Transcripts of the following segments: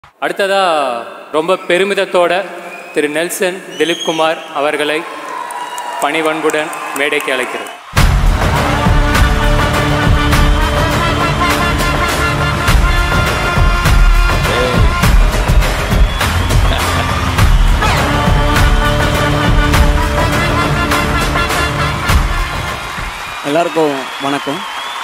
அடுத்ததா ரொம்ப பெருமிதத்தோட திரு நெல்சன் திலீப்குமார் அவர்களை பணிவன்புடன் மேடைக்கு அழைக்கிறோம் எல்லாருக்கும் வணக்கம்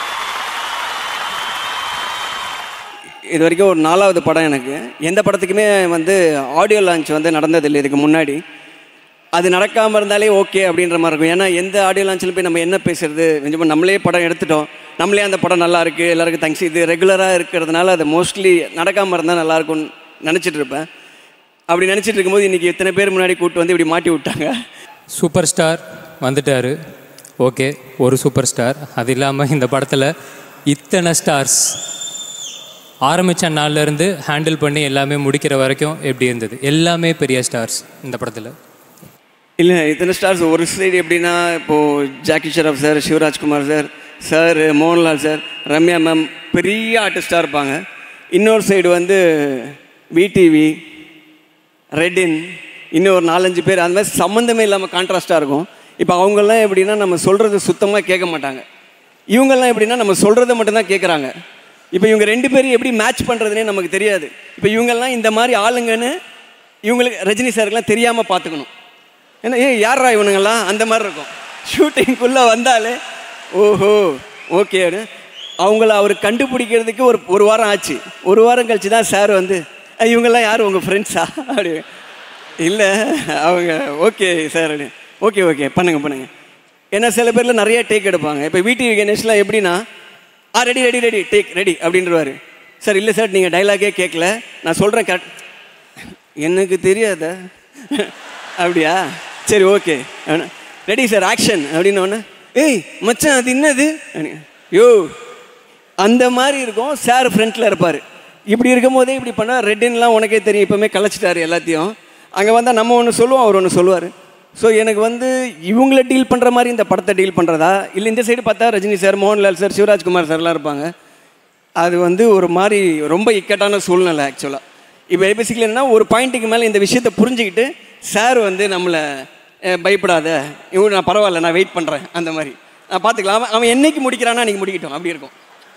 இது வரைக்கும் ஒரு நாலாவது படம் எனக்கு எந்த படத்துக்குமே வந்து ஆடியோ லான்ச் வந்து நடந்ததில்லை இதுக்கு முன்னாடி அது நடக்காமல் இருந்தாலே ஓகே அப்படின்ற மாதிரி இருக்கும் ஏன்னா எந்த ஆடியோ லான்ச்சில் போய் நம்ம என்ன பேசுறது கொஞ்சம் நம்மளே படம் எடுத்துட்டோம் நம்மளே அந்த படம் நல்லா இருக்குது எல்லாருக்கும் தேங்க்ஸ் இது ரெகுலராக இருக்கிறதுனால அது மோஸ்ட்லி நடக்காமல் இருந்தால் நல்லா இருக்கும்னு நினச்சிட்டு இருப்பேன் அப்படி நினச்சிட்டு இருக்கும்போது இன்றைக்கி இத்தனை பேர் முன்னாடி கூப்பிட்டு வந்து இப்படி மாட்டி விட்டாங்க சூப்பர் ஸ்டார் வந்துட்டாரு ஓகே ஒரு சூப்பர் ஸ்டார் அது இல்லாமல் இந்த படத்தில் இத்தனை ஸ்டார்ஸ் ஆரம்பித்த நாள்லேருந்து ஹேண்டில் பண்ணி எல்லாமே முடிக்கிற வரைக்கும் எப்படி இருந்தது எல்லாமே பெரிய ஸ்டார்ஸ் இந்த படத்தில் இல்லை இத்தனை ஸ்டார்ஸ் ஒரு சைடு எப்படின்னா இப்போது Jackie Shroff sir Shivarajkumar sir sir Mohanlal sir Ramya ma'am பெரிய ஆர்டிஸ்டாக இருப்பாங்க இன்னொரு சைடு வந்து விடிவி ரெட்டின் இன்னும் ஒரு நாலஞ்சு பேர் அந்த மாதிரி சம்மந்தமே இல்லாமல் கான்ட்ராஸ்ட்டாக இருக்கும் இப்போ அவங்கெல்லாம் எப்படின்னா நம்ம சொல்கிறது சுத்தமாக கேட்க மாட்டாங்க இவங்கெல்லாம் எப்படின்னா நம்ம சொல்கிறத மட்டும்தான் கேட்குறாங்க இப்போ இவங்க ரெண்டு பேரும் எப்படி மேட்ச் பண்ணுறதுனே நமக்கு தெரியாது இப்போ இவங்கெல்லாம் இந்த மாதிரி ஆளுங்கன்னு இவங்களுக்கு ரஜினி சாருக்கெல்லாம் தெரியாமல் பார்த்துக்கணும் ஏன்னா ஏ யாரா இவனுங்கெல்லாம் அந்த மாதிரி இருக்கும் ஷூட்டிங்குள்ளே வந்தாலே ஓஹோ ஓகே அவங்கள அவர் கண்டுபிடிக்கிறதுக்கு ஒரு ஒரு வாரம் ஆச்சு ஒரு வாரம் கழிச்சு தான் சார் வந்து "அஹ், இவங்கெல்லாம் யார் உங்கள் ஃப்ரெண்ட்ஸா அப்படி இல்லை அவங்க ஓகே சார் அப்படி ஓகே ஓகே பண்ணுங்க பண்ணுங்க ஏன்னா சில பேரில் நிறைய டேக் எடுப்பாங்க இப்போ வீட்டு கணேஷ்லாம் எப்படின்னா ஆ ready ready ready take ready அப்படின்றவாரு சார் இல்லை சார் நீங்கள் டைலாகே கேட்கல நான் சொல்கிறேன் கரெக்ட் எனக்கு தெரியாதா அப்படியா சரி ஓகே ரெடி சார் ஆக்ஷன் அப்படின்னு ஒன்று ஏய் மச்சான் அது என்னது அப்படி, யோ அந்த மாதிரி இருக்கும் சார் ஃப்ரண்ட்டில் இருப்பார் இப்படி இருக்கும் போதே இப்படி பண்ணால் ரெட்டின்லாம் உனக்கே தெரியும் இப்போவுமே கலைச்சிட்டாரு எல்லாத்தையும் அங்கே வந்தால் நம்ம ஒன்று சொல்லுவோம் அவர் ஒன்று சொல்லுவார் ஸோ எனக்கு வந்து இவங்கள டீல் பண்ணுற மாதிரி இந்த படத்தை டீல் பண்ணுறதா இல்லை இந்த சைடு பார்த்தா ரஜினி சார் மோகன்லால் சார் சிவராஜ்குமார் சார்லாம் இருப்பாங்க அது வந்து ஒரு மாதிரி ரொம்ப இக்கட்டான சூழ்நிலை ஆக்சுவலாக இப்போ பேசிக்கலி என்னன்னா ஒரு பாயிண்ட்டுக்கு மேலே இந்த விஷயத்தை புரிஞ்சுக்கிட்டு சார் வந்து நம்மளை அஹ், பயப்படாத இவங்க நான் பரவாயில்ல நான் வெயிட் பண்ணுறேன் அந்த மாதிரி நான் பார்த்துக்கலாம் அவன் அவன் என்னைக்கு முடிக்கிறானா அன்றைக்கி முடிக்கட்டும் அப்படி இருக்கும்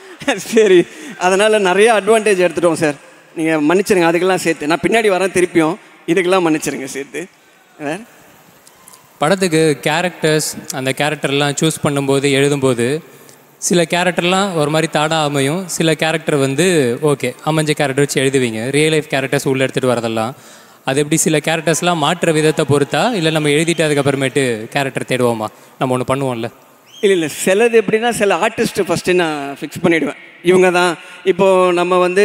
சரி அதனால் நிறைய அட்வான்டேஜ் எடுத்துட்டோம் சார் நீங்கள் மன்னிச்சிருங்க அதுக்கெல்லாம் சேர்த்து நான் பின்னாடி வரேன் திருப்பியும் இதுக்கெல்லாம் மன்னிச்சிருங்க சேர்த்து வேறு படத்துக்கு கேரக்டர்ஸ் அந்த கேரக்டர்லாம் சூஸ் பண்ணும்போது எழுதும்போது சில கேரக்டர்லாம் ஒரு மாதிரி தாடாக அமையும் சில கேரக்டர் வந்து ஓகே அமைஞ்ச கேரக்டர் வச்சு எழுதுவீங்க ரியல் லைஃப் கேரக்டர்ஸ் உள்ளே எடுத்துகிட்டு வரதெல்லாம் அது எப்படி சில கேரக்டர்ஸ்லாம் மாற்ற விதத்தை பொறுத்தா இல்லை நம்ம எழுதிட்டு அதுக்கப்புறமேட்டு கேரக்டர் தேடுவோமா நம்ம ஒன்று பண்ணுவோம்ல இல்லை இல்லை சிலது எப்படின்னா சில ஆர்டிஸ்ட்டு ஃபஸ்ட்டு நான் ஃபிக்ஸ் பண்ணிவிடுவேன் இவங்க தான் இப்போது நம்ம வந்து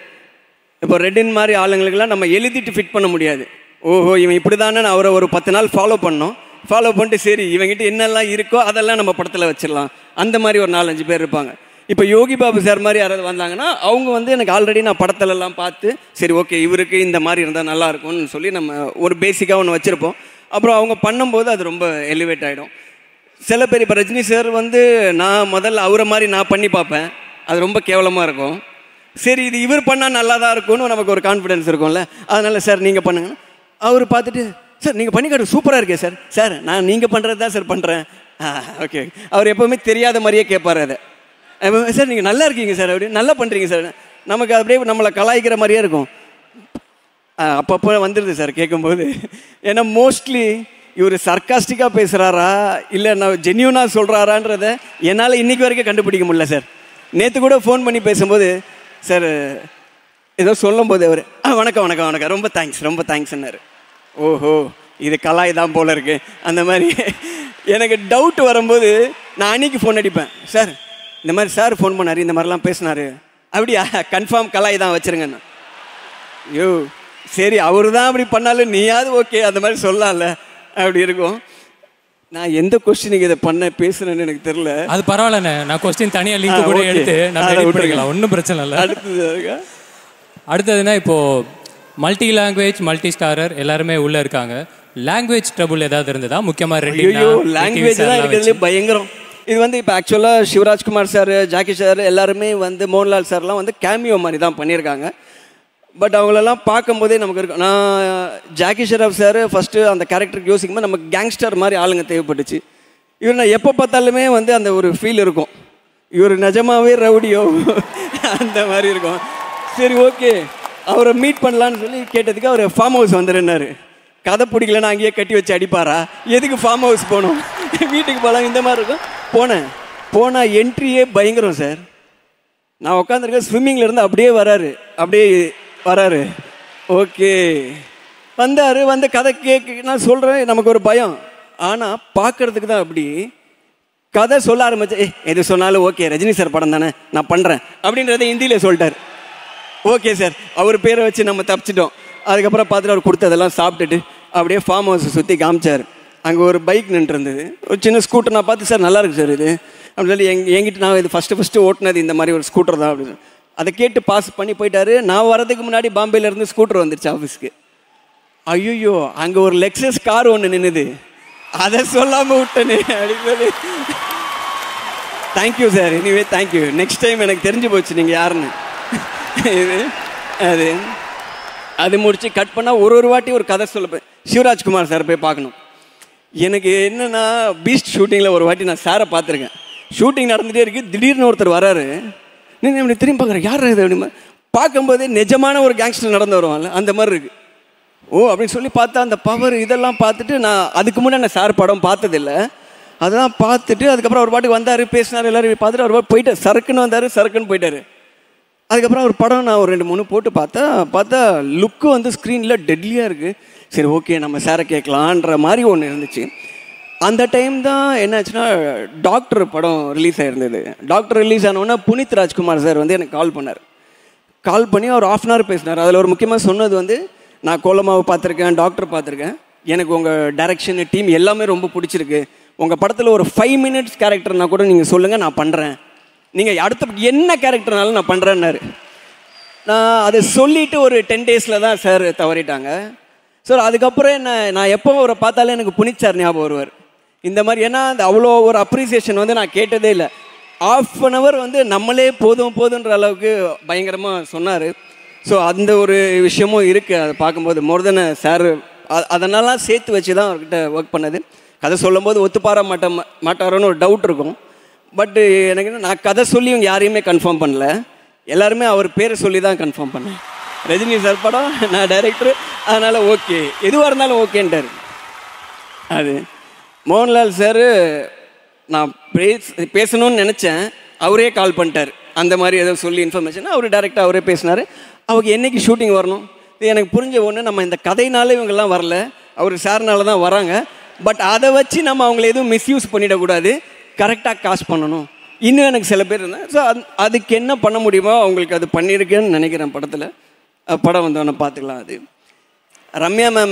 இப்போ ரெட்டின் மாதிரி ஆளுங்களுக்கெல்லாம் நம்ம எழுதிட்டு ஃபிட் பண்ண முடியாது ஓஹோ இவன் இப்படி தானே அவரை ஒரு பத்து நாள் ஃபாலோ பண்ணோம் ஃபாலோ பண்ணிட்டு சரி இவங்கிட்ட என்னெல்லாம் இருக்கோ அதெல்லாம் நம்ம படத்தில் வச்சிடலாம் அந்த மாதிரி ஒரு நாலஞ்சு பேர் இருப்பாங்க இப்போ யோகி பாபு சார் மாதிரி யாராவது வந்தாங்கன்னா அவங்க வந்து எனக்கு ஆல்ரெடி நான் படத்துலலாம் பார்த்து சரி ஓகே இவருக்கு இந்த மாதிரி இருந்தால் நல்லா இருக்கும்னு சொல்லி நம்ம ஒரு பேசிக்காக ஒன்று வச்சுருப்போம் அப்புறம் அவங்க பண்ணும்போது அது ரொம்ப எலிவேட் ஆகிடும் சில பேர் இப்போ ரஜினி சார் வந்து நான் முதல்ல அவரை மாதிரி நான் பண்ணி பார்ப்பேன் அது ரொம்ப கேவலமாக இருக்கும் சரி இது இவர் பண்ணால் நல்லா தான் இருக்கும்னு நமக்கு ஒரு கான்ஃபிடன்ஸ் இருக்கும்ல அதனால் சார் நீங்கள் பண்ணுங்க அவர் பார்த்துட்டு சார் நீங்கள் பண்ணி காட்டு சூப்பராக இருக்கே சார் சார் நான் நீங்கள் பண்ணுறது தான் சார் பண்ணுறேன் ஓகே அவர் எப்போவுமே தெரியாத மாதிரியே கேட்பார் அதை அப்ப, சார் நீங்கள் நல்லா இருக்கீங்க சார் அப்படி நல்லா பண்ணுறீங்க சார் நமக்கு அப்படியே நம்மளை கலாய்க்கிற மாதிரியே இருக்கும் ஆ, அப்பப்போ வந்துடுது சார் கேட்கும்போது ஏன்னா மோஸ்ட்லி இவர் சர்க்காஸ்டிக்காக பேசுகிறாரா இல்லை நான் ஜென்யூனாக சொல்கிறாரான்றத என்னால் இன்னைக்கு வரைக்கும் கண்டுபிடிக்க முடியல சார் நேற்று கூட ஃபோன் பண்ணி பேசும்போது சார் ஏதோ சொல்லும்போது அவர் ஆ வணக்கம் வணக்கம் வணக்கம் ரொம்ப தேங்க்ஸ் ரொம்ப தேங்க்ஸ்ன்னாரு ஓஹோ இது கலாய் தான் போல இருக்கு அந்த மாதிரி எனக்கு டவுட் வரும்போது நான் அன்னைக்கு ஃபோன் அடிப்பேன் சார் இந்த மாதிரி சார் ஃபோன் பண்ணார் இந்த மாதிரிலாம் பேசினாரு அப்படியா கன்ஃபார்ம் கலாய் தான் வச்சுருங்கண்ணா ஐயோ சரி அவர் தான் அப்படி பண்ணாலும் நீயாவது ஓகே அந்த மாதிரி சொல்லலாம்ல அப்படி இருக்கும் நான் எந்த கொஸ்டினுக்கு இதை பண்ண பேசுறேன்னு எனக்கு தெரியல அது பரவாயில்லண்ணே நான் கொஸ்டின் தனியாக ஆ, லிங்க் கூட okay. எடுத்து நம்ம அதை edit விட்டுருங்க. பண்ணிக்கலாம் ஒன்றும் பிரச்சனை இல்லை அடுத்தது இருக்கா? அடுத்ததுன்னா இப்போ மல்டி லாங்குவேஜ் மல்டி ஸ்டாரர் எல்லாருமே உள்ள இருக்காங்க லாங்குவேஜ் ட்ரபுள் ஏதாவது இருந்ததா முக்கியமா ரெட்டினா, ஐயோ KTV லாங்குவேஜ் சார்லாம் தான் இருக்கிறதுலே பயங்கரம் இது வந்து இப்போ ஆக்சுவலாக சிவராஜ்குமார் சார் ஜாக்கி சார் எல்லாருமே வந்து மோகன்லால் சார்லாம் வந்து கேமியோ மாதிரி தான் பண்ணியிருக்காங்க பட் அவங்களெல்லாம் பார்க்கும்போதே நமக்கு இருக்கும் நான் ஜாக்கி ஷெராஃப் சார் ஃபஸ்ட்டு அந்த கேரக்டருக்கு யோசிக்கும்போது நமக்கு கேங்ஸ்டர் மாதிரி ஆளுங்க தேவைப்பட்டுச்சு இவர் நான் எப்போ பார்த்தாலுமே வந்து அந்த ஒரு ஃபீல் இருக்கும் இவர் நிஜமாவே ரவுடியோ அந்த மாதிரி இருக்கும் சரி ஓகே அவரை மீட் பண்ணலான்னு சொல்லி கேட்டதுக்கு அவர் ஃபார்ம் ஹவுஸ் வந்துருன்னாரு கதை பிடிக்கலன்னா அங்கேயே கட்டி வச்சு அடிப்பாரா எதுக்கு ஃபார்ம் ஹவுஸ் போகணும் வீட்டுக்கு போகலாம் இந்த மாதிரி இருக்கும் போனேன் போனால் என்ட்ரியே பயங்கரம் சார் நான் உட்காந்துருக்கேன் ஸ்விம்மிங்கில் இருந்து அப்படியே வராரு அப்படியே வராரு ஓகே வந்தார் வந்து கதை கேட்க நான் சொல்கிறேன் நமக்கு ஒரு பயம் ஆனால் பார்க்கறதுக்கு தான் அப்படி கதை சொல்ல ஆரம்பிச்சு ஏ எது சொன்னாலும் ஓகே ரஜினி சார் படம் தானே நான் பண்ணுறேன் அப்படின்றத ஹிந்தியில் சொல்லிட்டார் ஓகே சார் அவர் பேரை வச்சு நம்ம தப்பிச்சிட்டோம் அதுக்கப்புறம் பார்த்துட்டு அவர் கொடுத்ததெல்லாம் சாப்பிட்டுட்டு அப்படியே ஃபார்ம் ஹவுஸை சுற்றி காமிச்சார் அங்கே ஒரு பைக் நின்றுருந்தது ஒரு சின்ன ஸ்கூட்டர் நான் பார்த்து சார் நல்லா இருக்கு சார் இது அப்படின்னு சொல்லி எங் என்கிட்ட நான் இது ஃபஸ்ட்டு ஃபஸ்ட்டு ஓட்டினது இந்த மாதிரி ஒரு ஸ்கூட்டர் தான் அப்படின்னு அதை கேட்டு பாஸ் பண்ணி போயிட்டாரு நான் வரதுக்கு முன்னாடி பாம்பேல இருந்து ஸ்கூட்டர் வந்துருச்சு ஆஃபீஸ்க்கு ஐயோ அங்கே ஒரு லெக்ஸஸ் கார் ஒன்று நின்னுது அதை சொல்லாமல் விட்டனே அப்படின்னு சொல்லி thank you sir anyway thank you next time எனக்கு தெரிஞ்சு போச்சு நீங்கள் யாருன்னு இது அது அது முடிச்சு கட் பண்ணால் ஒரு ஒரு வாட்டி ஒரு கதை சொல்ல சிவராஜ்குமார் சார் போய் பார்க்கணும் எனக்கு என்னன்னா பீஸ்ட் ஷூட்டிங்கில் ஒரு வாட்டி நான் சாரை பார்த்துருக்கேன் ஷூட்டிங் நடந்துகிட்டே இருக்கு திடீர்னு ஒருத்தர் வராரு நீ இப்படி திரும்பி பார்க்குறேன் யார் இது அப்படிமா பார்க்கும்போது நிஜமான ஒரு கேங்ஸ்டர் நடந்து வருவாங்கல்ல அந்த மாதிரி இருக்கு ஓ அப்படின்னு சொல்லி பார்த்தா அந்த பவர் இதெல்லாம் பார்த்துட்டு நான் அதுக்கு முன்னாடி நான் சார் படம் பார்த்ததில்ல அதெல்லாம் பார்த்துட்டு அதுக்கப்புறம் அவர் பாட்டுக்கு வந்தார் பேசினார் எல்லாரும் பார்த்துட்டு அவர் பாட்டு போயிட்டார் சரக்குன்னு வந்தார் சரக்குன்னு போயிட்டார் அதுக்கப்புறம் ஒரு படம் நான் ஒரு ரெண்டு மூணு போட்டு பார்த்தா பார்த்தா லுக்கு வந்து ஸ்க்ரீனில் டெட்லியாக இருக்குது சரி ஓகே நம்ம சாரை கேட்கலான்ற மாதிரி ஒன்று இருந்துச்சு அந்த டைம் தான் என்னாச்சுன்னா டாக்டர் படம் ரிலீஸ் ஆயிருந்தது டாக்டர் ரிலீஸ் ஆனோடனே புனித் ராஜ்குமார் சார் வந்து எனக்கு கால் பண்ணார் கால் பண்ணி அவர் ஆஃப் அன் ஹவர் பேசினார் அதில் ஒரு முக்கியமாக சொன்னது வந்து நான் கோலமாவை பார்த்துருக்கேன் டாக்டர் பார்த்துருக்கேன் எனக்கு உங்கள் டைரக்ஷன் டீம் எல்லாமே ரொம்ப பிடிச்சிருக்கு உங்கள் படத்தில் ஒரு ஃபைவ் மினிட்ஸ் கேரக்டர்னா கூட நீங்கள் சொல்லுங்கள் நான் பண்ணுறேன் நீங்கள் அடுத்த என்ன கேரக்டர்னாலும் நான் பண்ணுறேன்னாரு நான் அதை சொல்லிட்டு ஒரு டென் டேஸில் தான் சார் தவறிட்டாங்க சார் அதுக்கப்புறம் என்ன நான் எப்போ அவரை பார்த்தாலே எனக்கு புனித் சார் ஞாபகம் வருவார் இந்த மாதிரி ஏன்னா அந்த அவ்வளோ ஒரு அப்ரிசியேஷன் வந்து நான் கேட்டதே இல்லை ஆஃப் அன் ஹவர் வந்து நம்மளே போதும் போதுன்ற அளவுக்கு பயங்கரமாக சொன்னார் ஸோ அந்த ஒரு விஷயமும் இருக்குது அதை பார்க்கும்போது மோர் தென் சார் அதனாலாம் சேர்த்து வச்சு தான் அவர்கிட்ட ஒர்க் பண்ணது கதை சொல்லும்போது ஒத்துப்பார மாட்ட மாட்டாரோன்னு ஒரு டவுட் இருக்கும் பட்டு எனக்கு என்ன, நான் கதை சொல்லி இவங்க யாரையுமே கன்ஃபார்ம் பண்ணல எல்லாருமே அவர் பேரை சொல்லி தான் கன்ஃபார்ம் பண்ணேன் ரஜினி சார் படம் நான் டைரக்டர் அதனால் ஓகே எதுவாக இருந்தாலும் ஓகேன்ட்டார் அது மோகன்லால் சார் நான் பேச பேசணும்னு நினச்சேன் அவரே கால் பண்ணிட்டார் அந்த மாதிரி ஏதோ சொல்லி இன்ஃபர்மேஷன் அவர் டேரெக்டாக அவரே பேசினார் அவங்க என்னைக்கு ஷூட்டிங் வரணும் இது எனக்கு புரிஞ்ச ஒன்று நம்ம இந்த கதைனால இவங்கெல்லாம் வரல அவர் சார்னால தான் வராங்க பட் அதை வச்சு நம்ம அவங்கள எதுவும் மிஸ்யூஸ் பண்ணிடக்கூடாது கரெக்டாக காசு பண்ணணும் இன்னும் எனக்கு சில பேர் இருந்தாங்க ஸோ அது அதுக்கு என்ன பண்ண முடியுமோ அவங்களுக்கு அது பண்ணியிருக்கேன்னு நினைக்கிறேன் படத்தில் படம் வந்தோன்னே பார்த்துக்கலாம் அது ரம்யா மேம்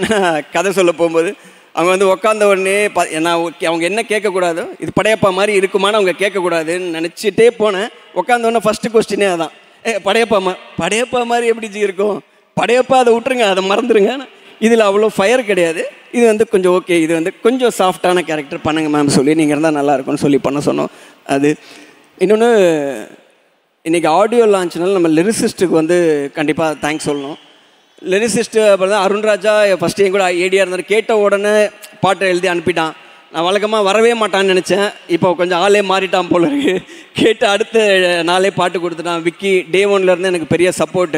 கதை சொல்ல போகும்போது அவங்க வந்து உட்காந்த உடனே பா நான் ஓகே அவங்க என்ன கேட்கக்கூடாதோ இது படையப்பா மாதிரி இருக்குமான்னு அவங்க கேட்கக்கூடாதுன்னு நினச்சிட்டே போனேன் உட்காந்த உடனே ஃபஸ்ட்டு கொஸ்டினே அதான் ஏ படையப்பா மா படையப்பா மாதிரி எப்படி ஜி இருக்கும் படையப்பா அதை விட்டுருங்க அதை மறந்துடுங்க இதில் அவ்வளோ ஃபயர் கிடையாது இது வந்து கொஞ்சம் ஓகே இது வந்து கொஞ்சம் சாஃப்டான கேரக்டர் பண்ணுங்க மேம் சொல்லி நீங்கள் இருந்தால் நல்லா இருக்கும்னு சொல்லி பண்ண சொன்னோம் அது இன்னொன்று இன்றைக்கி ஆடியோ லான்ச்னால நம்ம லிரிசிஸ்ட்டுக்கு வந்து கண்டிப்பாக தேங்க்ஸ் சொல்லணும் லிரிசிஸ்ட்டு அப்புறம் தான் அருண்ராஜா ஃபஸ்ட்டு என் கூட ஏடியாக இருந்தார் கேட்ட உடனே பாட்டை எழுதி அனுப்பிட்டான் நான் வழக்கமாக வரவே மாட்டான்னு நினச்சேன் இப்போ கொஞ்சம் ஆளே மாறிட்டான் போல இருக்கு கேட்டு அடுத்த நாளே பாட்டு கொடுத்துட்டான் விக்கி டே ஒன்லேருந்து எனக்கு பெரிய சப்போர்ட்டு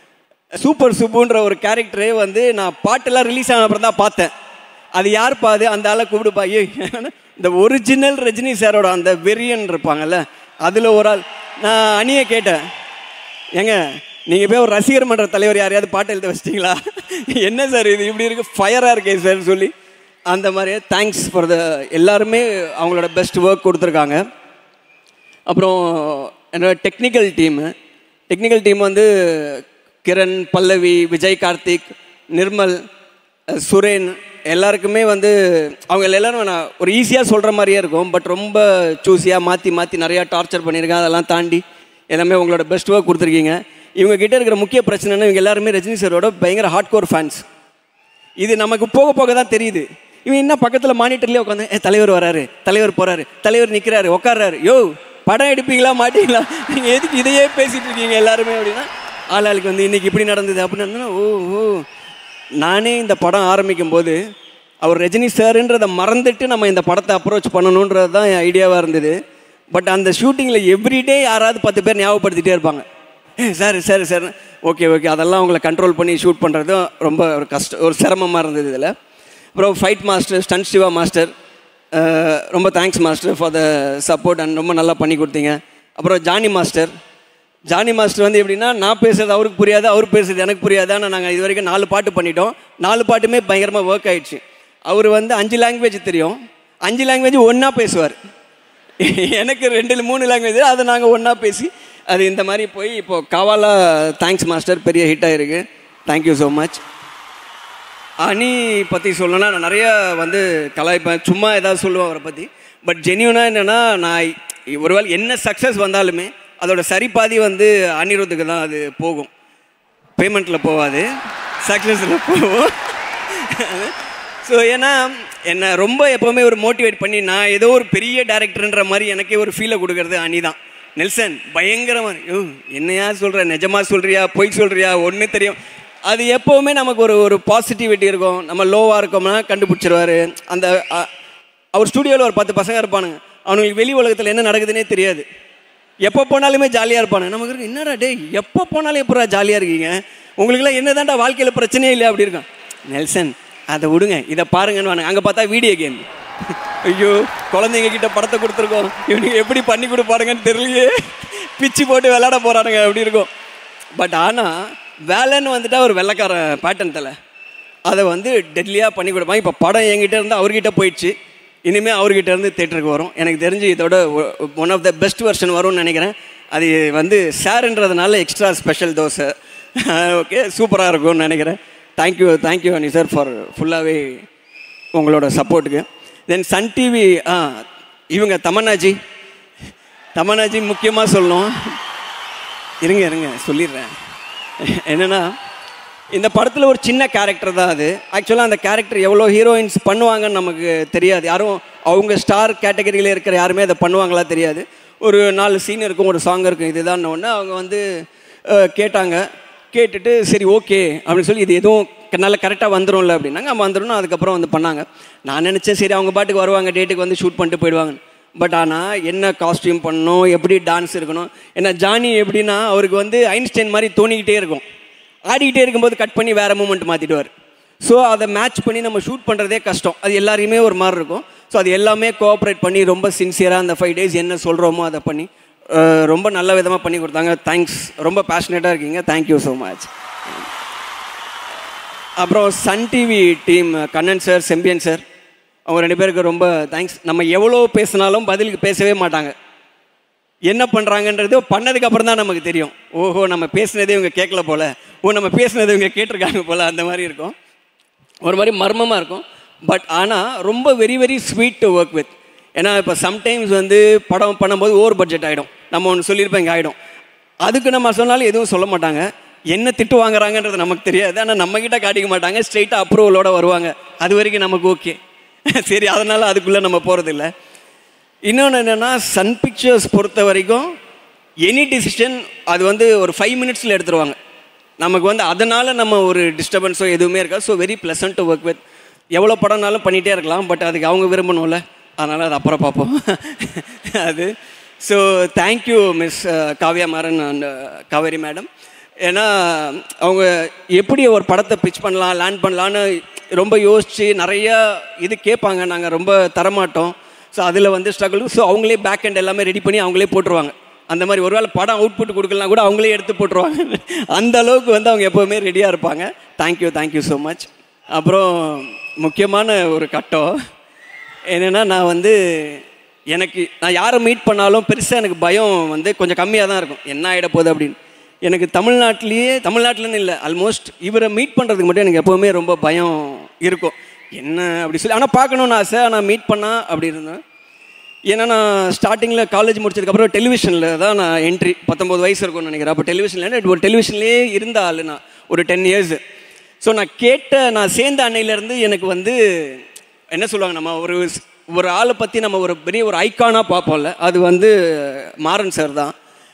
சூப்பர் சுப்புன்ற ஒரு கேரக்டரே வந்து நான் பாட்டெல்லாம் ரிலீஸ் ஆன அப்புறம் தான் பார்த்தேன் அது யார் பாது அந்த ஆளை கூப்பிடுப்பா ஏய் இந்த ஒரிஜினல் ரஜினி சாரோட அந்த வெறியன் இருப்பாங்கல்ல அதில் ஒரு ஆள் நான் அணியை கேட்டேன் ஏங்க நீங்கள் போய் ஒரு ரசிகர் மன்ற தலைவர் யாரையாவது பாட்டு எழுத வச்சிட்டிங்களா என்ன சார் இது இப்படி இருக்கு ஃபயராக இருக்கே சார் சொல்லி அந்த மாதிரி தேங்க்ஸ் ஃபார் த எல்லாருமே அவங்களோட பெஸ்ட் ஒர்க் கொடுத்துருக்காங்க அப்புறம் என்னோட டெக்னிக்கல் டீமு டெக்னிக்கல் டீம் வந்து கிரண் பல்லவி விஜய் கார்த்திக் நிர்மல் அஹ், சுரேன் எல்லாருக்குமே வந்து அவங்க எல்லாரும் நான் ஒரு ஈஸியாக சொல்கிற மாதிரியே இருக்கும் பட் ரொம்ப சூஸியாக மாற்றி மாற்றி நிறையா டார்ச்சர் பண்ணியிருக்கேன் அதெல்லாம் தாண்டி எல்லாமே உங்களோட பெஸ்ட் ஒர்க் கொடுத்துருக்கீங்க இவங்க கிட்ட இருக்கிற முக்கிய பிரச்சனைனா இவங்க எல்லாருமே ரஜினி சாரோட பயங்கர ஹார்ட் கோர் ஃபேன்ஸ் இது நமக்கு போக போக தான் தெரியுது இவன் என்ன பக்கத்தில் மானிட்டர்லேயே உட்காந்து ஏ தலைவர் வராரு தலைவர் போறாரு தலைவர் நிற்கிறாரு உட்கார்றாரு யோ படம் எடுப்பீங்களா மாட்டீங்களா நீங்கள் எதுக்கு இதையே பேசிட்டு இருக்கீங்க எல்லாருமே அப்படின்னா ஆளாளுக்கு வந்து இன்னைக்கு இப்படி நடந்தது அப்படி நடந்ததுன்னா ஓ ஓ நானே இந்த படம் ஆரம்பிக்கும் போது அவர் ரஜினி சாருன்றதை மறந்துட்டு நம்ம இந்த படத்தை அப்ரோச் பண்ணணுன்றது தான் என் ஐடியாவாக இருந்தது பட் அந்த ஷூட்டிங்கில் எவ்ரிடே யாராவது பத்து பேர் ஞாபகப்படுத்திட்டே இருப்பாங்க sir sir sir okay okay அதெல்லாம் உங்களை கண்ட்ரோல் பண்ணி ஷூட் பண்ணுறதும் ரொம்ப ஒரு கஷ்டம் ஒரு சிரமமாக இருந்தது இதில் அப்புறம் fight master Stun Siva master அஹ், ரொம்ப thanks master for the support and ரொம்ப நல்லா பண்ணி கொடுத்தீங்க அப்புறம் ஜானி மாஸ்டர் ஜானி மாஸ்டர் வந்து எப்படின்னா நான் பேசுறது அவருக்கு புரியாது அவர் பேசுறது எனக்கு புரியாது ஆனால் நாங்கள் இது வரைக்கும் நாலு பாட்டு பண்ணிட்டோம் நாலு பாட்டுமே பயங்கரமாக ஒர்க் ஆயிடுச்சு அவர் வந்து அஞ்சு லாங்குவேஜ் தெரியும் அஞ்சு லாங்குவேஜ் ஒன்றா பேசுவார் எனக்கு ரெண்டு மூணு லாங்குவேஜ் அதை நாங்கள் ஒன்றா பேசி அது இந்த மாதிரி போய் இப்போ காவாலா தேங்க்ஸ் மாஸ்டர் பெரிய ஹிட் ஆயிருக்கு தேங்க்யூ ஸோ மச் அணி பற்றி சொல்லணும்னா நான் நிறைய வந்து கலாய்ப்பேன் சும்மா ஏதாவது சொல்லுவேன் அவரை பற்றி பட் ஜென்யூனாக என்னென்னா நான் ஒருவேளை என்ன சக்ஸஸ் வந்தாலுமே அதோட சரிபாதி வந்து அனிருத்துக்கு தான் அது போகும் பேமெண்ட்டில் போகாது சக்ஸஸில் போகும் ஸோ ஏன்னா என்னை ரொம்ப எப்போவுமே ஒரு மோட்டிவேட் பண்ணி நான் ஏதோ ஒரு பெரிய டேரக்டர்ன்ற மாதிரி எனக்கே ஒரு ஃபீலை கொடுக்கறது அனி தான் நெல்சன் பயங்கரமாக யோ என்னையா சொல்கிற நிஜமா சொல்கிறியா பொய் சொல்கிறியா ஒன்று தெரியும் அது எப்போவுமே நமக்கு ஒரு ஒரு பாசிட்டிவிட்டி இருக்கும் நம்ம லோவாக இருக்கோம்னா கண்டுபிடிச்சிருவாரு அந்த அ- அவர் ஸ்டூடியோவில் ஒரு பத்து பசங்க இருப்பானுங்க அவனுங்களுக்கு வெளி உலகத்தில் என்ன நடக்குதுன்னே தெரியாது எப்போ போனாலுமே ஜாலியாக இருப்பானு நமக்கு இருக்கு என்னடா டேய் எப்போ போனாலும் எப்படா ஜாலியாக இருக்கீங்க உங்களுக்குலாம் என்னதான்டா வாழ்க்கையில் பிரச்சனையே இல்லை அப்படி இருக்கும் நெல்சன் அதை விடுங்க இதை பாருங்கன்னு வாங்க அங்கே பார்த்தா வீடியோ கேம் ஐயோ குழந்தைங்க கிட்ட படத்தை கொடுத்துருக்கோம் இவனுக்கு எப்படி பண்ணி கொடுப்பாருங்கன்னு தெரியலையே பிச்சு போட்டு விளையாட போகிறானுங்க அப்படி இருக்கும் பட் ஆனால் வேலைன்னு வந்துட்டா ஒரு வெள்ளைக்கார பேட்டன் தலை அதை வந்து டெட்லியாக பண்ணி கொடுப்பாங்க இப்போ படம் என்கிட்ட இருந்து அவர்கிட்ட போயிடுச்சு இனிமேல் அவர்கிட்ட இருந்து தேட்டருக்கு வரும் எனக்கு தெரிஞ்சு இதோட one of the best version வரும்னு நினைக்கிறேன் அது வந்து ஷேர்ன்றதுனால எக்ஸ்ட்ரா ஸ்பெஷல் தோசை ஓகே சூப்பராக இருக்கும்னு நினைக்கிறேன் thank you thank you Ani sir for ஃபுல்லாகவே உங்களோட சப்போர்ட்டுக்கு தென் சன் டிவி ஆ இவங்க தமன்னாஜி தமன்னாஜி முக்கியமாக சொல்லணும் இருங்க இருங்க சொல்லிடுறேன் என்னென்னா இந்த படத்தில் ஒரு சின்ன கேரக்டர் தான் அது ஆக்சுவலாக அந்த கேரக்டர் எவ்வளோ ஹீரோயின்ஸ் பண்ணுவாங்கன்னு நமக்கு தெரியாது யாரும் அவங்க ஸ்டார் கேட்டகரியில் இருக்கிற யாருமே அதை பண்ணுவாங்களா தெரியாது ஒரு நாலு சீன் இருக்கும் ஒரு சாங் இருக்கும் இதுதான் ஒன்று அவங்க வந்து அஹ், கேட்டாங்க கேட்டுட்டு சரி ஓகே அப்படின்னு சொல்லி இது எதுவும் நல்லா கரெக்டாக வந்துரும்ல அப்படின்னாங்க ஆமாம் வந்துடும் அதுக்கப்புறம் வந்து பண்ணாங்க நான் நினச்சேன் சரி அவங்க பாட்டுக்கு வருவாங்க டேட்டுக்கு வந்து ஷூட் பண்ணிட்டு போயிடுவாங்க பட் ஆனால் என்ன காஸ்டியூம் பண்ணணும் எப்படி டான்ஸ் இருக்கணும் ஏன்னா ஜானி எப்படின்னா அவருக்கு வந்து ஐன்ஸ்டைன் மாதிரி தோணிக்கிட்டே இருக்கும் ஆடிக்கிட்டே இருக்கும்போது கட் பண்ணி வேறு மூமெண்ட் மாற்றிடுவார் ஸோ அதை மேட்ச் பண்ணி நம்ம ஷூட் பண்ணுறதே கஷ்டம் அது எல்லாரையுமே ஒரு மாதிரி இருக்கும் ஸோ அது எல்லாமே கோஆப்ரேட் பண்ணி ரொம்ப சின்சியராக அந்த ஃபைவ் டேஸ் என்ன சொல்கிறோமோ அதை பண்ணி அஹ், ரொம்ப நல்ல விதமாக பண்ணி கொடுத்தாங்க தேங்க்ஸ் ரொம்ப பேஷனேட்டாக இருக்கீங்க தேங்க்யூ ஸோ மச் அப்புறம் Sun TV team Kannan sir Sembian sir அவங்க ரெண்டு பேருக்கு ரொம்ப தேங்க்ஸ் நம்ம எவ்வளோ பேசினாலும் பதிலுக்கு பேசவே மாட்டாங்க என்ன பண்ணுறாங்கன்றது பண்ணதுக்கு அப்புறம் தான் நமக்கு தெரியும் ஓஹோ நம்ம பேசுனதே இவங்க கேட்கல போல ஓ நம்ம பேசுனது இவங்க கேட்டிருக்காங்க போல அந்த மாதிரி இருக்கும் ஒரு மாதிரி மர்மமாக இருக்கும் பட் ஆனால் ரொம்ப very very sweet to work with ஏன்னா இப்போ சம்டைம்ஸ் வந்து படம் பண்ணும்போது ஓவர் பட்ஜெட் ஆகிடும் நம்ம ஒன்று சொல்லியிருப்போம் இங்கே ஆகிடும் அதுக்கு நம்ம சொன்னாலும் எதுவும் சொல்ல மாட்டாங்க என்ன திட்டு வாங்குறாங்கன்றது நமக்கு தெரியாது ஆனால் நம்மக்கிட்ட காட்டிக்க மாட்டாங்க ஸ்ட்ரெயிட்டாக அப்ரூவலோட வருவாங்க அது வரைக்கும் நமக்கு ஓகே சரி அதனால் அதுக்குள்ளே நம்ம போகிறதில்ல இன்னொன்று என்னென்னா சன் பிக்சர்ஸ் பொறுத்த வரைக்கும் எனி டிசிஷன் அது வந்து ஒரு ஃபைவ் மினிட்ஸில் எடுத்துருவாங்க நமக்கு வந்து அதனால் நம்ம ஒரு டிஸ்டர்பன்ஸோ எதுவுமே இருக்காது so very pleasant to work with எவ்வளோ படம்னாலும் பண்ணிகிட்டே இருக்கலாம் பட் அதுக்கு அவங்க விரும்பணும்ல அதனால் அது அப்புறம் பார்ப்போம் அது so thank you miss Kavya Maran and Kaveri madam ஏன்னா அவங்க எப்படி ஒரு படத்தை பிச் பண்ணலாம் லேண்ட் பண்ணலான்னு ரொம்ப யோசித்து நிறைய இது கேட்பாங்க நாங்கள் ரொம்ப தரமாட்டோம் ஸோ அதில் வந்து ஸ்ட்ரகிள் ஸோ அவங்களே பேக் எண்ட் எல்லாமே ரெடி பண்ணி அவங்களே போட்டுருவாங்க அந்த மாதிரி ஒருவேளை படம் அவுட்புட் கொடுக்கலாம் கூட அவங்களே எடுத்து போட்டுருவாங்க அந்த அளவுக்கு வந்து அவங்க எப்போவுமே ரெடியாக இருப்பாங்க தேங்க்யூ தேங்க்யூ ஸோ மச் அப்புறம் முக்கியமான ஒரு கட்டம் என்னென்னா நான் வந்து எனக்கு நான் யாரை மீட் பண்ணாலும் பெருசாக எனக்கு பயம் வந்து கொஞ்சம் கம்மியாக தான் இருக்கும் என்ன ஆகிட போகுது அப்படின்னு எனக்கு தமிழ்நாட்டிலேயே தமிழ்நாட்டிலன்னு இல்லை ஆல்மோஸ்ட் இவரை மீட் பண்ணுறதுக்கு மட்டும் எனக்கு எப்போவுமே ரொம்ப பயம் இருக்கும் என்ன அப்படி சொல்லி ஆனால் பார்க்கணுன்னு ஆசை ஆனால் மீட் பண்ணா அப்படி இருந்தேன் ஏன்னா நான் ஸ்டார்டிங்கில் காலேஜ் முடிச்சதுக்கப்புறம் டெலிவிஷனில் தான் நான் என்ட்ரி பத்தொம்பது வயசு இருக்கும்னு நினைக்கிறேன் அப்போ டெலிவிஷனில் ஒரு டெலிவிஷன்லேயே இருந்த ஆள் நான் ஒரு டென் இயர்ஸ் ஸோ நான் கேட்ட நான் சேர்ந்த அன்னையிலேருந்து எனக்கு வந்து என்ன சொல்லுவாங்க நம்ம ஒரு ஒரு ஆளை பற்றி நம்ம ஒரு பெரிய ஒரு ஐக்கானாக பார்ப்போம்ல அது வந்து மாறன் சார் தான்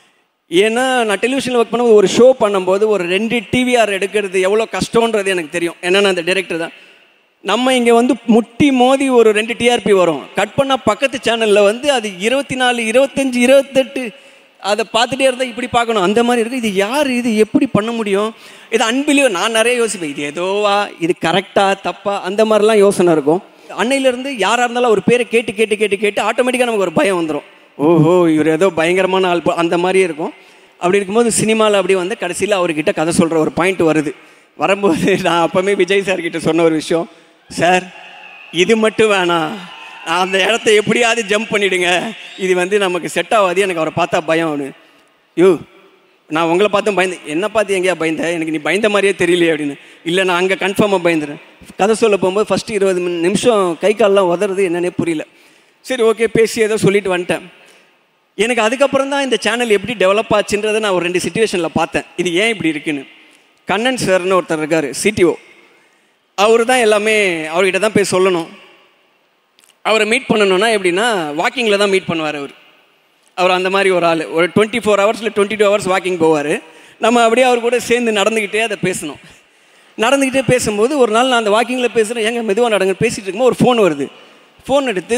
ஏன்னா நான் டெலிவிஷனில் ஒர்க் பண்ணும்போது ஒரு ஷோ பண்ணும்போது ஒரு ரெண்டு டிவிஆர் எடுக்கிறது எவ்வளோ கஷ்டன்றது எனக்கு தெரியும் ஏன்னா நான் அந்த டைரக்டர் தான் நம்ம இங்கே வந்து முட்டி மோதி ஒரு ரெண்டு டிஆர்பி வரும் கட் பண்ணால் பக்கத்து சேனலில் வந்து அது இருபத்தி நாலு இருபத்தஞ்சி இருபத்தெட்டு அதை பார்த்துட்டே இருந்தால் இப்படி பார்க்கணும் அந்த மாதிரி இருக்குது இது யார் இது எப்படி பண்ண முடியும் இது அன்பிலியோ நான் நிறைய யோசிப்பேன் இது ஏதோவா இது கரெக்டாக தப்பா அந்த மாதிரிலாம் யோசனை இருக்கும் அன்னையிலேருந்து யாராக இருந்தாலும் ஒரு பேரை கேட்டு கேட்டு கேட்டு கேட்டு ஆட்டோமேட்டிக்காக நமக்கு ஒரு பயம் வந்துடும் ஓஹோ இவர் ஏதோ பயங்கரமான ஆள் போ- அந்த மாதிரி இருக்கும் அப்படி இருக்கும்போது சினிமாவில் அப்படி வந்து கடைசியில் அவர்கிட்ட கதை சொல்கிற ஒரு பாயிண்ட் வருது வரும்போது நான் அப்போவுமே விஜய் சார் கிட்ட சொன்ன ஒரு விஷயம் சார் இது மட்டும் வேணாம் நான் அந்த இடத்த எப்படியாவது ஜம்ப் பண்ணிடுங்க இது வந்து நமக்கு செட் ஆகாது எனக்கு அவரை பார்த்தா பயம் அவனு யோ நான் உங்களை பார்த்தும் பயந்தேன் என்ன பார்த்து எங்கேயா பயந்த எனக்கு நீ பயந்த மாதிரியே தெரியலையே அப்படின்னு இல்லை நான் அங்கே கன்ஃபார்மாக பயந்துறேன் கதை சொல்ல போகும்போது ஃபஸ்ட்டு இருபது மி- நிமிஷம் கை கால்லாம் உதறது என்னன்னே புரியல சரி ஓகே பேசி ஏதோ சொல்லிட்டு வந்துட்டேன் எனக்கு அதுக்கப்புறம் தான் இந்த சேனல் எப்படி டெவலப் ஆச்சுன்றதை நான் ஒரு ரெண்டு சுச்சுவேஷனில் பார்த்தேன் இது ஏன் இப்படி இருக்குன்னு கண்ணன் சார்னு ஒருத்தர் இருக்கார் சிடிஓ அவர் தான் எல்லாமே அவர்கிட்ட தான் போய் சொல்லணும் அவரை மீட் பண்ணணும்னா எப்படின்னா வாக்கிங்கில் தான் மீட் பண்ணுவார் அவர் அவர் அந்த மாதிரி ஒரு ஆள் ஒரு டுவெண்ட்டி ஃபோர் ஹவர்ஸில் டுவெண்ட்டி டூ ஹவர்ஸ் வாக்கிங் போவார் நம்ம அப்படியே அவர் கூட சேர்ந்து நடந்துக்கிட்டே அதை பேசணும் நடந்துக்கிட்டே பேசும்போது ஒரு நாள் நான் அந்த வாக்கிங்கில் பேசுகிறேன் ஏங்க மெதுவாக நடங்க பேசிகிட்டு இருக்கும்போது ஒரு ஃபோன் வருது ஃபோன் எடுத்து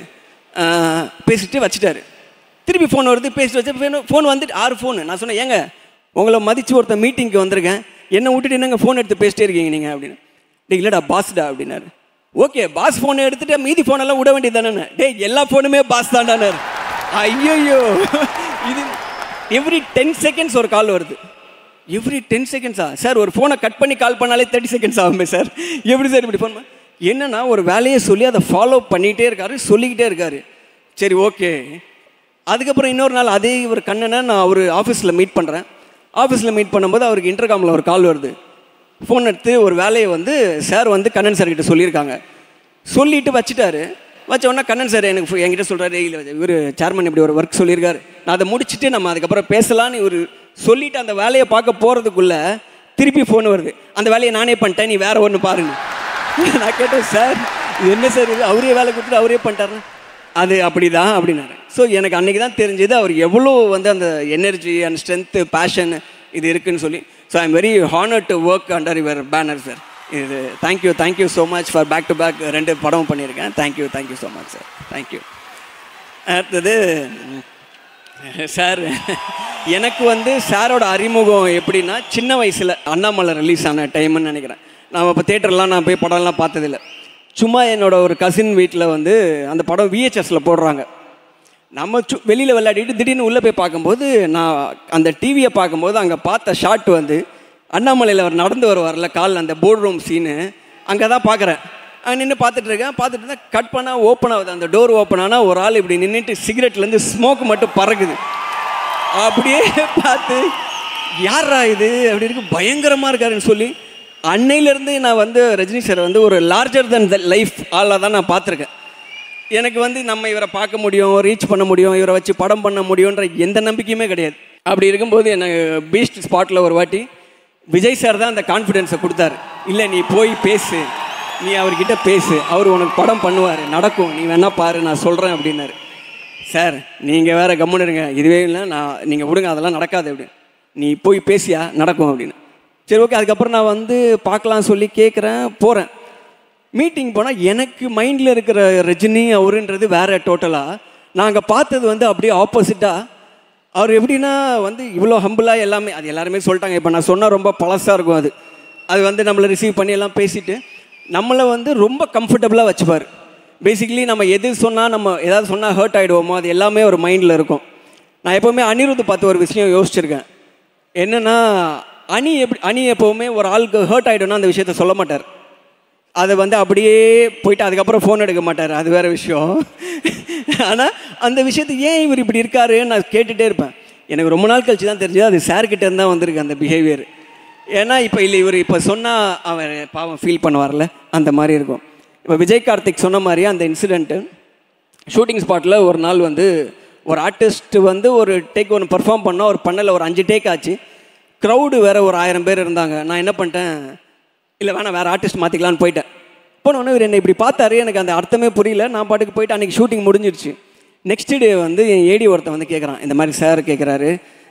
ஆஹ், பேசிட்டு வச்சுட்டாரு திருப்பி ஃபோன் வருது பேசிட்டு வச்சு ஃபோன் வந்துட்டு ஆறு ஃபோனு நான் சொன்னேன் ஏங்க உங்களை மதித்து ஒருத்தன் மீட்டிங்க்கு வந்திருக்கேன் என்னை விட்டுட்டு என்னங்க ஃபோன் எடுத்து பேசிட்டே இருக்கீங்க நீங்கள் அப்படின்னு டேய் இல்லைடா பாஸ்டா அப்படின்னாரு ஓகே பாஸ் ஃபோனை எடுத்துட்டு மீதி ஃபோனெல்லாம் விட வேண்டியது தானே டேய் எல்லா ஃபோனுமே பாஸ் தாண்டானாரு ஐயோ இது எவ்ரி டென் செகண்ட்ஸ் ஒரு கால் வருது எவ்ரி டென் செகண்ட்ஸா சார் ஒரு ஃபோனை கட் பண்ணி கால் பண்ணாலே தேர்ட்டி செகண்ட்ஸ் ஆகுமே சார் எப்படி சார் இப்படி ஃபோன் என்னன்னா ஒரு வேலையை சொல்லி அதை ஃபாலோ பண்ணிகிட்டே இருக்காரு சொல்லிக்கிட்டே இருக்காரு சரி ஓகே அதுக்கப்புறம் இன்னொரு நாள் அதே இவர் கண்ணனை நான் அவர் ஆஃபீஸில் மீட் பண்ணுறேன் ஆஃபீஸில் மீட் பண்ணும்போது அவருக்கு இன்டர்காமில் ஒரு கால் வருது ஃபோன் எடுத்து ஒரு வேலையை வந்து சார் வந்து கண்ணன் சார் கிட்ட சொல்லியிருக்காங்க சொல்லிட்டு வச்சுட்டாரு வச்ச உடனே கண்ணன் சார் எனக்கு ஃபு- என்கிட்ட சொல்கிறாரு இல்லை இவர் சேர்மன் இப்படி ஒரு ஒர்க் சொல்லியிருக்காரு நான் அதை முடிச்சுட்டு நம்ம அதுக்கப்புறம் பேசலான்னு இவர் சொல்லிட்டு அந்த வேலையை பார்க்க போகிறதுக்குள்ள திருப்பி ஃபோன் வருது அந்த வேலையை நானே பண்ணிட்டேன் நீ வேற ஒன்று பாருங்க நான் கேட்டேன் சார் இது என்ன சார் இது அவரே வேலை கொடுத்துட்டு அவரே பண்ணிட்டாருன்னு அது அப்படி தான் அப்படின்னாரு ஸோ எனக்கு அன்றைக்கி தான் தெரிஞ்சது அவர் எவ்வளோ வந்து அந்த எனர்ஜி அண்ட் ஸ்ட்ரென்த்து பேஷன் இது இருக்குன்னு சொல்லி so I'm very honour to work under your banner sir இது thank you thank you so much for back to back ரெண்டு படமும் பண்ணியிருக்கேன் thank you thank you so much sir thank you அடுத்தது சார் எனக்கு வந்து சாரோட அறிமுகம் எப்படின்னா சின்ன வயசில் அண்ணாமலை ரிலீஸ் ஆன டைம்னு நினைக்கிறேன் நான் இப்போ தேட்டர்லாம் நான் போய் படம்லாம் பார்த்ததில்ல சும்மா என்னோட ஒரு கசின் வீட்டில் வந்து அந்த படம் விஹெச்எஸில் போடுறாங்க நம்ம சு வெளியில் விளையாடிட்டு திடீர்னு உள்ளே போய் பார்க்கும்போது நான் அந்த டிவியை பார்க்கும்போது அங்கே பார்த்த ஷாட் வந்து அண்ணாமலையில் அவர் நடந்து வருவார்ல கால் அந்த போர்ட் ரூம் சீனு அங்கே தான் பார்க்குறேன் அங்கே நின்று பார்த்துட்டு இருக்கேன் பார்த்துட்டு இருந்தா கட் பண்ணால் ஓப்பன் ஆகுது அந்த டோர் ஓப்பன் ஆனால் ஒரு ஆள் இப்படி நின்றுட்டு சிகரெட்லேருந்து ஸ்மோக் மட்டும் பறக்குது அப்படியே பார்த்து யாரா இது அப்படி இருக்கு பயங்கரமாக இருக்காருன்னு சொல்லி அன்னையிலேருந்து நான் வந்து ரஜினி சார் வந்து ஒரு லார்ஜர் than த லைஃப் ஆளாக தான் நான் பார்த்துருக்கேன் எனக்கு வந்து நம்ம இவரை பார்க்க முடியும் ரீச் பண்ண முடியும் இவரை வச்சு படம் பண்ண முடியுன்ற எந்த நம்பிக்கையுமே கிடையாது அப்படி இருக்கும்போது எனக்கு பீஸ்ட் ஸ்பாட்டில் ஒரு வாட்டி விஜய் சார் தான் அந்த கான்ஃபிடென்ஸை கொடுத்தாரு இல்லை நீ போய் பேசு நீ அவர்கிட்ட பேசு அவர் உனக்கு படம் பண்ணுவார் நடக்கும் நீ வேணா பாரு நான் சொல்கிறேன் அப்படின்னாரு சார் நீங்கள் வேற கம்முன்னு இருங்க இதுவே இல்லை நான் நீங்கள் விடுங்க அதெல்லாம் நடக்காது அப்படி நீ போய் பேசியா நடக்கும் அப்படின்னு சரி ஓகே அதுக்கப்புறம் நான் வந்து பார்க்கலாம் சொல்லி கேட்குறேன் போகிறேன் மீட்டிங் போனால் எனக்கு மைண்டில் இருக்கிற ரஜினி அவருன்றது வேற டோட்டலாக நாங்கள் பார்த்தது வந்து அப்படியே ஆப்போசிட்டாக அவர் எப்படின்னா வந்து இவ்வளோ ஹம்பிளாக எல்லாமே அது எல்லாருமே சொல்லிட்டாங்க இப்போ நான் சொன்னால் ரொம்ப பழசாக இருக்கும் அது அது வந்து நம்மளை ரிசீவ் பண்ணி எல்லாம் பேசிட்டு நம்மளை வந்து ரொம்ப கம்ஃபர்டபுளாக வச்சுப்பார் பேசிக்கலி நம்ம எது சொன்னால் நம்ம ஏதாவது சொன்னால் ஹர்ட் ஆகிடுவோமோ அது எல்லாமே ஒரு மைண்டில் இருக்கும் நான் எப்போவுமே அனிருத் பார்த்து ஒரு விஷயம் யோசிச்சிருக்கேன் என்னென்னா அணி எப்படி அணி எப்போவுமே ஒரு ஆளுக்கு ஹர்ட் ஆகிடும்னா அந்த விஷயத்த சொல்ல மாட்டார் அதை வந்து அப்படியே போயிட்டு அதுக்கப்புறம் ஃபோன் எடுக்க மாட்டார் அது வேற விஷயம் ஆனால் அந்த விஷயத்தை ஏன் இவர் இப்படி இருக்காருன்னு நான் கேட்டுகிட்டே இருப்பேன் எனக்கு ரொம்ப நாள் கழிச்சு தான் தெரிஞ்சது அது சார்கிட்ட இருந்து தான் வந்திருக்கு அந்த பிஹேவியர் ஏன்னா இப்போ இல்லை இவர் இப்போ சொன்னால் அவன் பாவம் ஃபீல் பண்ணுவார்ல அந்த மாதிரி இருக்கும் இப்போ விஜய் கார்த்திக் சொன்ன மாதிரி அந்த இன்சிடெண்ட்டு ஷூட்டிங் ஸ்பாட்டில் ஒரு நாள் வந்து ஒரு ஆர்டிஸ்ட் வந்து ஒரு டேக் ஒன்று பர்ஃபார்ம் பண்ணோம் ஒரு பண்ணல ஒரு அஞ்சு டேக் ஆச்சு க்ரௌடு வேற ஒரு ஆயிரம் பேர் இருந்தாங்க நான் என்ன பண்ணிட்டேன் இல்லை வேணாம் வேறு ஆர்டிஸ்ட் மாற்றிக்கலான்னு போயிட்டேன் போனோடனே இவர் என்னை இப்படி பார்த்தாரு எனக்கு அந்த அர்த்தமே புரியல நான் பாட்டுக்கு போயிட்டு அன்றைக்கி ஷூட்டிங் முடிஞ்சிருச்சு நெக்ஸ்ட் டே வந்து என் ஏடி ஒருத்தன் வந்து கேட்குறான் இந்த மாதிரி சார் கேட்குறாரு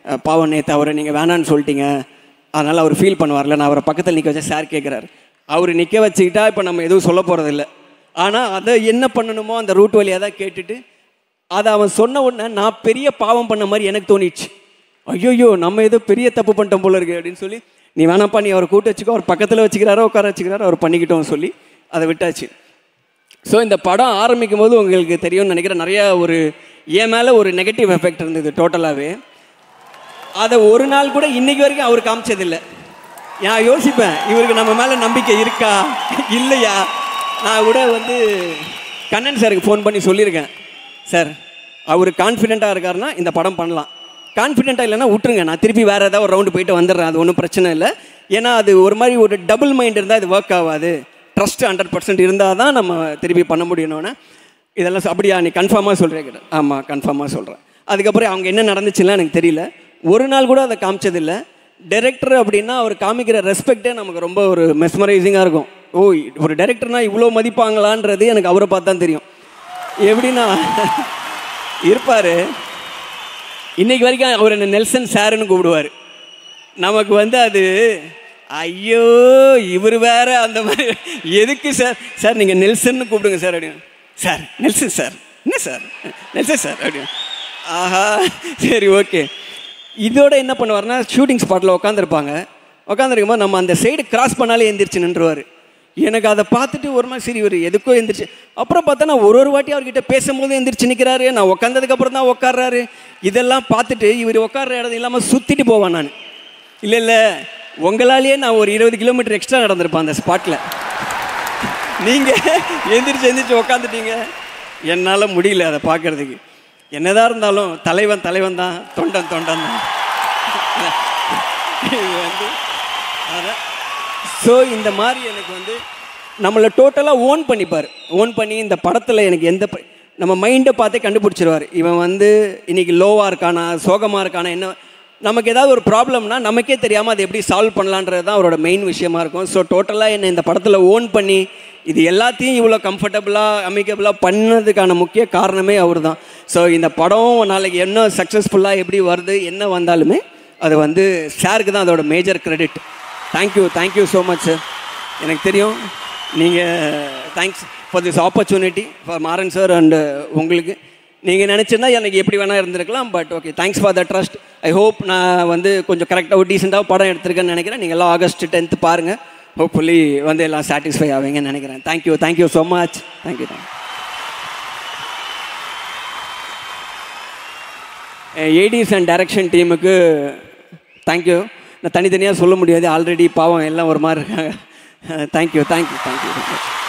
அஹ், பாவம் நேற்று அவரை நீங்கள் வேணான்னு சொல்லிட்டீங்க அதனால் அவர் ஃபீல் பண்ணுவார்ல நான் அவரை பக்கத்தில் நிற்க வச்சா சார் கேட்குறாரு அவர் நிற்க வச்சுக்கிட்டா இப்போ நம்ம எதுவும் சொல்ல போகிறதில்ல ஆனால் அதை என்ன பண்ணணுமோ அந்த ரூட் வழியாக தான் கேட்டுட்டு அதை அவன் சொன்ன உடனே நான் பெரிய பாவம் பண்ண மாதிரி எனக்கு தோணிடுச்சு ஐயோயோ நம்ம ஏதோ பெரிய தப்பு பண்ணிட்டோம் போல இருக்கு அப்படின்னு சொல்லி நீ வேணாப்பா நீ அவரை கூட்டு வச்சுக்கோ அவர் பக்கத்தில் வச்சுக்கிறாரோ உட்கார வச்சுக்கிறாரோ அவர் பண்ணிக்கிட்டோம் சொல்லி அதை விட்டாச்சு ஸோ இந்த படம் ஆரம்பிக்கும் போது உங்களுக்கு தெரியும்னு நினைக்கிறேன் நிறைய ஒரு என் மேலே ஒரு நெகட்டிவ் எஃபெக்ட் இருந்தது டோட்டலாகவே அதை ஒரு நாள் கூட இன்னைக்கு வரைக்கும் அவர் காமிச்சதில்லை நான் யோசிப்பேன் இவருக்கு நம்ம மேலே நம்பிக்கை இருக்கா இல்லையா நான் கூட வந்து கண்ணன் சாருக்கு ஃபோன் பண்ணி சொல்லியிருக்கேன் சார் அவர் கான்ஃபிடென்ட்டாக இருக்காருன்னா இந்த படம் பண்ணலாம் கான்ஃபிடென்ட்டாக இல்லைன்னா விட்டுருங்க நான் திருப்பி வேறு ஏதாவது ஒரு ரவுண்டு போயிட்டு வந்துடுறேன் அது ஒன்றும் பிரச்சனை இல்லை ஏன்னா அது ஒரு மாதிரி ஒரு டபுள் மைண்ட் இருந்தால் இது ஒர்க் ஆகாது ட்ரஸ்ட் ஹண்ட்ரட் பர்சன்ட் இருந்தால் தான் நம்ம திருப்பி பண்ண முடியணும்னு இதெல்லாம் சொ- அப்படியா நீ கன்ஃபார்மாக சொல்கிறேன் கேட்டேன் ஆமாம் கன்ஃபார்மாக சொல்கிறேன் அதுக்கப்புறம் அவங்க என்ன நடந்துச்சுலாம் எனக்கு தெரியல ஒரு நாள் கூட அதை காமிச்சதில்லை டைரக்டர் அப்படின்னா அவர் காமிக்கிற ரெஸ்பெக்டே நமக்கு ரொம்ப ஒரு மெஸ்மரைசிங்காக இருக்கும் ஓ ஒரு டைரக்டர்னா இவ்வளோ மதிப்பாங்களான்றது எனக்கு அவரை பார்த்து தான் தெரியும் எப்படின்னா இருப்பார் இன்னைக்கு வரைக்கும் அவர் என்ன நெல்சன் சாருன்னு கூப்பிடுவார் நமக்கு வந்து அது ஐயோ இவர் வேற அந்த மாதிரி எதுக்கு சார் சார் நீங்கள் நெல்சன்னு கூப்பிடுங்க சார் அப்படின்னு சார் நெல்சன் சார் என்ன சார் நெல்சன் சார் அப்படின்னு ஆஹா சரி ஓகே இதோட என்ன பண்ணுவார்னா ஷூட்டிங் ஸ்பாட்டில் உட்காந்துருப்பாங்க உட்காந்துருக்கும் போது நம்ம அந்த சைடு கிராஸ் பண்ணாலே எந்திரிச்சு நின்றுவார் எனக்கு அதை பார்த்துட்டு ஒரு மாதிரி சரி இவர் எதுக்கோ எந்திரிச்சு அப்புறம் பார்த்தா நான் ஒரு ஒரு வாட்டி அவர்கிட்ட பேசும்போது எந்திரிச்சு நிற்கிறாரு நான் உட்காந்ததுக்கப்புறம் தான் உட்கார்றாரு இதெல்லாம் பார்த்துட்டு இவர் உட்கார்ற இடம் இல்லாமல் சுற்றிட்டு போவேன் நான் இல்லை இல்லை உங்களாலேயே நான் ஒரு இருபது கிலோமீட்டர் எக்ஸ்ட்ரா நடந்திருப்பேன் அந்த ஸ்பாட்டில் நீங்கள் எந்திரிச்சு எந்திரிச்சு உக்காந்துட்டீங்க என்னால் முடியல அதை பார்க்கறதுக்கு என்னதான் இருந்தாலும் தலைவன் தலைவன் தான் தொண்டன் தொண்டன் தான் இது வந்து அதான் ஸோ இந்த மாதிரி எனக்கு வந்து நம்மளை டோட்டலாக ஓன் பண்ணிப்பார் ஓன் பண்ணி இந்த படத்தில் எனக்கு எந்த ப- நம்ம மைண்டை பார்த்தே கண்டுபிடிச்சிருவார் இவன் வந்து இன்னைக்கு லோவாக இருக்கானா சோகமாக இருக்கானா என்ன நமக்கு ஏதாவது ஒரு ப்ராப்ளம்னா நமக்கே தெரியாமல் அதை எப்படி சால்வ் பண்ணலான்றது தான் அவரோட மெயின் விஷயமா இருக்கும் ஸோ டோட்டலாக என்னை இந்த படத்தில் ஓன் பண்ணி இது எல்லாத்தையும் இவ்வளோ கம்ஃபர்டபுளாக அமிக்கபுளாக பண்ணதுக்கான முக்கிய காரணமே அவர் தான் ஸோ இந்த படம் நாளைக்கு என்ன சக்ஸஸ்ஃபுல்லாக எப்படி வருது என்ன வந்தாலுமே அது வந்து சாருக்கு தான் அதோட major credit thank you thank you so much sir எனக்கு தெரியும் நீங்கள் thanks for this opportunity for Maran sir and உங்களுக்கு நீங்கள் நினச்சிருந்தா எனக்கு எப்படி வேணால் இருந்திருக்கலாம் but okay thanks for the trust I hope நான் வந்து கொஞ்சம் கரெக்டாக ஒரு டீசெண்டாக படம் எடுத்திருக்கேன்னு நினைக்கிறேன் நீங்கள் எல்லாம் ஆகஸ்ட் டென்த்து பாருங்கள் ஹோப்ஃபுல்லி வந்து எல்லாம் சாட்டிஸ்ஃபை ஆவீங்கன்னு நினைக்கிறேன் thank you thank you so much thank you thank you ADs and direction டீமுக்கு தேங்க்யூ நான் தனித்தனியாக சொல்ல முடியாது ஆல்ரெடி பாவம் எல்லாம் ஒரு மாதிரி இருக்காங்க தேங்க்யூ தேங்க்யூ தேங்க்யூ